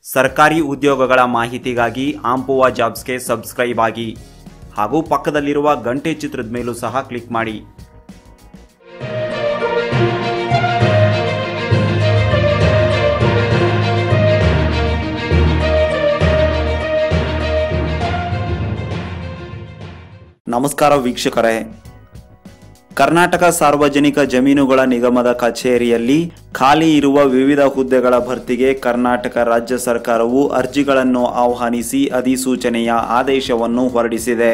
ಸರ್ಕಾರಿ ಉದ್ಯೋಗಗಳ ಮಾಹಿತಿಗಾಗಿ ಆಂಪುವ ಜಾಬ್ಸ್ಗೆ ಸಬ್ಸ್ಕ್ರೈಬ್ ಆಗಿ ಹಾಗೂ ಪಕ್ಕದಲ್ಲಿರುವ ಗಂಟೆ ಚಿತ್ರದ ಮೇಲೂ ಸಹ ಕ್ಲಿಕ್ ಮಾಡಿ ನಮಸ್ಕಾರ ವೀಕ್ಷಕರೇ ಕರ್ನಾಟಕ ಸಾರ್ವಜನಿಕ ಜಮೀನುಗಳ ನಿಗಮದ ಕಚೇರಿಯಲ್ಲಿ ಖಾಲಿ ಇರುವ ವಿವಿಧ ಹುದ್ದೆಗಳ ಭರ್ತಿಗೆ ಕರ್ನಾಟಕ ರಾಜ್ಯ ಸರ್ಕಾರವು ಅರ್ಜಿಗಳನ್ನು ಆಹ್ವಾನಿಸಿ ಅಧಿಸೂಚನೆಯ ಆದೇಶವನ್ನು ಹೊರಡಿಸಿದೆ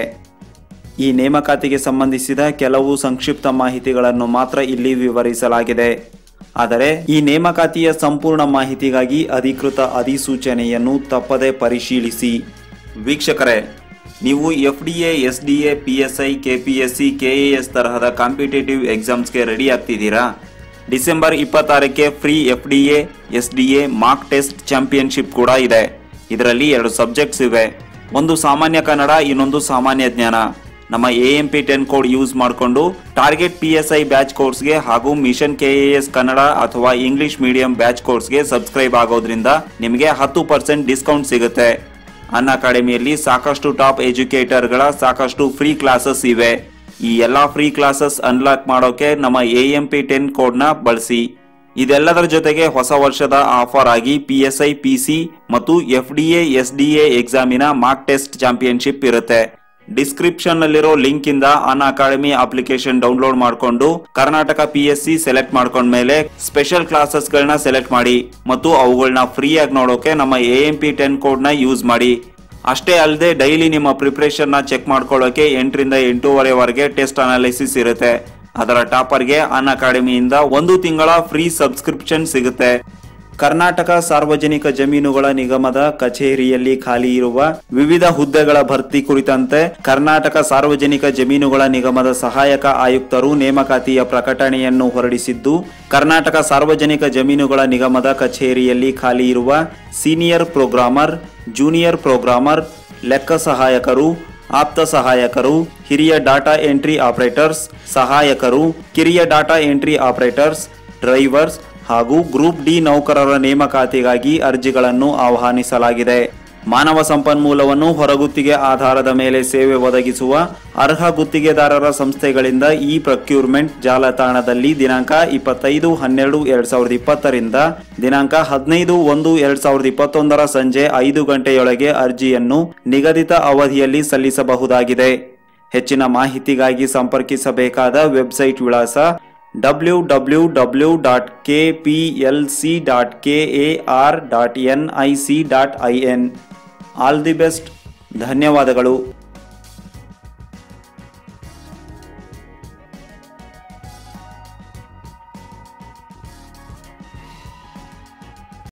ಈ ನೇಮಕಾತಿಗೆ ಸಂಬಂಧಿಸಿದ ಕೆಲವು ಸಂಕ್ಷಿಪ್ತ ಮಾಹಿತಿಗಳನ್ನು ಮಾತ್ರ ಇಲ್ಲಿ ವಿವರಿಸಲಾಗಿದೆ ಆದರೆ ಈ ನೇಮಕಾತಿಯ ಸಂಪೂರ್ಣ ಮಾಹಿತಿಗಾಗಿ ಅಧಿಕೃತ ಅಧಿಸೂಚನೆಯನ್ನು ತಪ್ಪದೆ ಪರಿಶೀಲಿಸಿ ವೀಕ್ಷಕರೇ ನೀವು F D A S D A P S I K P S C K A S ತರಹದ ಕಾಂಪಿಟೇಟಿವ್ ಎಕ್ಸಾಮ್ಸ್ಗೆ ರೆಡಿ ಆಗ್ತಿದ್ದೀರಾ ಡಿಸೆಂಬರ್ ಇಪ್ಪತ್ತಾರಕ್ಕೆ free F D A S D A mark test championship ಕೂಡ ಇದೆ ಇದರಲ್ಲಿ ಎರಡು ಸಬ್ಜೆಕ್ಟ್ಸ್ ಇವೆ ಒಂದು ಸಾಮಾನ್ಯ ಕನ್ನಡ ಇನ್ನೊಂದು ಸಾಮಾನ್ಯ ಜ್ಞಾನ ನಮ್ಮ A M P ten code use ಮಾಡಿಕೊಂಡು target P S I batch ಕೋರ್ಸ್ಗೆ ಹಾಗೂ mission K A S Kannada ಅಥವಾ ಇಂಗ್ಲಿಷ್ ಮೀಡಿಯಂ ಬ್ಯಾಚ್ ಕೋರ್ಸ್ಗೆ ಸಬ್ಸ್ಕ್ರೈಬ್ ಆಗೋದ್ರಿಂದ ನಿಮಗೆ ಹತ್ತು ಪರ್ಸೆಂಟ್ ಡಿಸ್ಕೌಂಟ್ ಸಿಗುತ್ತೆ ಅನ್ ಅಕಾಡೆಮಿಯಲ್ಲಿ ಸಾಕಷ್ಟು ಟಾಪ್ ಎಜುಕೇಟರ್ಗಳ ಸಾಕಷ್ಟು ಫ್ರೀ ಕ್ಲಾಸಸ್ ಇವೆ ಈ ಎಲ್ಲಾ ಫ್ರೀ ಕ್ಲಾಸಸ್ ಅನ್ಲಾಕ್ ಮಾಡೋಕೆ ನಮ್ಮ ಎ ಎಂ ಪಿ ಟೆನ್ ಕೋಡ್ನ ಬಳಸಿ ಇದೆಲ್ಲದರ ಜೊತೆಗೆ ಹೊಸ ವರ್ಷದ ಆಫರ್ ಆಗಿ P S I P C ಮತ್ತು F D A S D A ಎಕ್ಸಾಮಿನ ಮಾರ್ಕ್ ಟೆಸ್ಟ್ ಚಾಂಪಿಯನ್ಶಿಪ್ ಇರುತ್ತೆ ಡಿಸ್ಕ್ರಿಪ್ಷನ್ ನಲ್ಲಿರೋ ಲಿಂಕ್ ಇಂದ ಅನ್ ಅಕಾಡೆಮಿ ಅಪ್ಲಿಕೇಶನ್ ಡೌನ್ಲೋಡ್ ಮಾಡಿಕೊಂಡು Karnataka P S C select ಮಾಡ್ಕೊಂಡ್ಮೇಲೆ ಸ್ಪೆಷಲ್ ಕ್ಲಾಸಸ್ ಗಳನ್ನ ಸೆಲೆಕ್ಟ್ ಮಾಡಿ ಮತ್ತು ಅವುಗಳನ್ನ ಫ್ರೀ ಆಗಿ ನೋಡೋಕೆ ನಮ್ಮ A M P ten code ನ ಯೂಸ್ ಮಾಡಿ ಅಷ್ಟೇ ಅಲ್ಲದೆ ಡೈಲಿ ನಿಮ್ಮ ಪ್ರಿಪ್ರೇಷನ್ ನ ಚೆಕ್ ಮಾಡ್ಕೊಳ್ಳೋಕೆ ಎಂಟರಿಂದ ಎಂಟೂವರೆವರೆಗೆ ಟೆಸ್ಟ್ ಅನಾಲಿಸಿಸ್ ಇರುತ್ತೆ ಅದರ ಟಾಪರ್ಗೆ ಅನ್ ಅಕಾಡೆಮಿಯಿಂದ ಒಂದು ತಿಂಗಳ ಫ್ರೀ ಸಬ್ಸ್ಕ್ರಿಪ್ಷನ್ ಸಿಗುತ್ತೆ ಕರ್ನಾಟಕ ಸಾರ್ವಜನಿಕ ಜಮೀನುಗಳ ನಿಗಮದ ಕಚೇರಿಯಲ್ಲಿ ಖಾಲಿ ಇರುವ ವಿವಿಧ ಹುದ್ದೆಗಳ ಭರ್ತಿ ಕುರಿತಂತೆ ಕರ್ನಾಟಕ ಸಾರ್ವಜನಿಕ ಜಮೀನುಗಳ ನಿಗಮದ ಸಹಾಯಕ ಆಯುಕ್ತರು ನೇಮಕಾತಿಯ ಪ್ರಕಟಣೆಯನ್ನು ಹೊರಡಿಸಿದ್ದು ಕರ್ನಾಟಕ ಸಾರ್ವಜನಿಕ ಜಮೀನುಗಳ ನಿಗಮದ ಕಚೇರಿಯಲ್ಲಿ ಖಾಲಿ ಇರುವ ಸೀನಿಯರ್ ಪ್ರೋಗ್ರಾಮರ್ ಜೂನಿಯರ್ ಪ್ರೋಗ್ರಾಮರ್ ಲೆಕ್ಕ ಸಹಾಯಕರು ಆಪ್ತ ಸಹಾಯಕರು ಹಿರಿಯ ಡಾಟಾ ಎಂಟ್ರಿ ಆಪರೇಟರ್ಸ್ ಸಹಾಯಕರು ಕಿರಿಯ ಡಾಟಾ ಎಂಟ್ರಿ ಆಪರೇಟರ್ಸ್ ಡ್ರೈವರ್ಸ್ ಹಾಗೂ ಗ್ರೂಪ್ ಡಿ ನೌಕರರ ನೇಮಕಾತಿಗಾಗಿ ಅರ್ಜಿಗಳನ್ನು ಆಹ್ವಾನಿಸಲಾಗಿದೆ ಮಾನವ ಸಂಪನ್ಮೂಲವನ್ನು ಹೊರಗುತ್ತಿಗೆ ಆಧಾರದ ಮೇಲೆ ಸೇವೆ ಒದಗಿಸುವ ಅರ್ಹ ಗುತ್ತಿಗೆದಾರರ ಸಂಸ್ಥೆಗಳಿಂದ ಈ ಪ್ರೊಕ್ಯೂರ್ಮೆಂಟ್ ಜಾಲತಾಣದಲ್ಲಿ ದಿನಾಂಕ ಇಪ್ಪತ್ತೈದು ಹನ್ನೆರಡು ಎರಡ್ ಸಾವಿರದ ಇಪ್ಪತ್ತರಿಂದ ದಿನಾಂಕ ಹದಿನೈದು ಒಂದು ಎರಡ್ ಸಾವಿರದ ಇಪ್ಪತ್ತೊಂದರ ಸಂಜೆ ಐದು ಗಂಟೆಯೊಳಗೆ ಅರ್ಜಿಯನ್ನು ನಿಗದಿತ ಅವಧಿಯಲ್ಲಿ ಸಲ್ಲಿಸಬಹುದಾಗಿದೆ ಹೆಚ್ಚಿನ ಮಾಹಿತಿಗಾಗಿ ಸಂಪರ್ಕಿಸಬೇಕಾದ ವೆಬ್ಸೈಟ್ ವಿಳಾಸ W W W dot K P L C dot K A R dot N I C dot I N all the best ಧನ್ಯವಾದಗಳು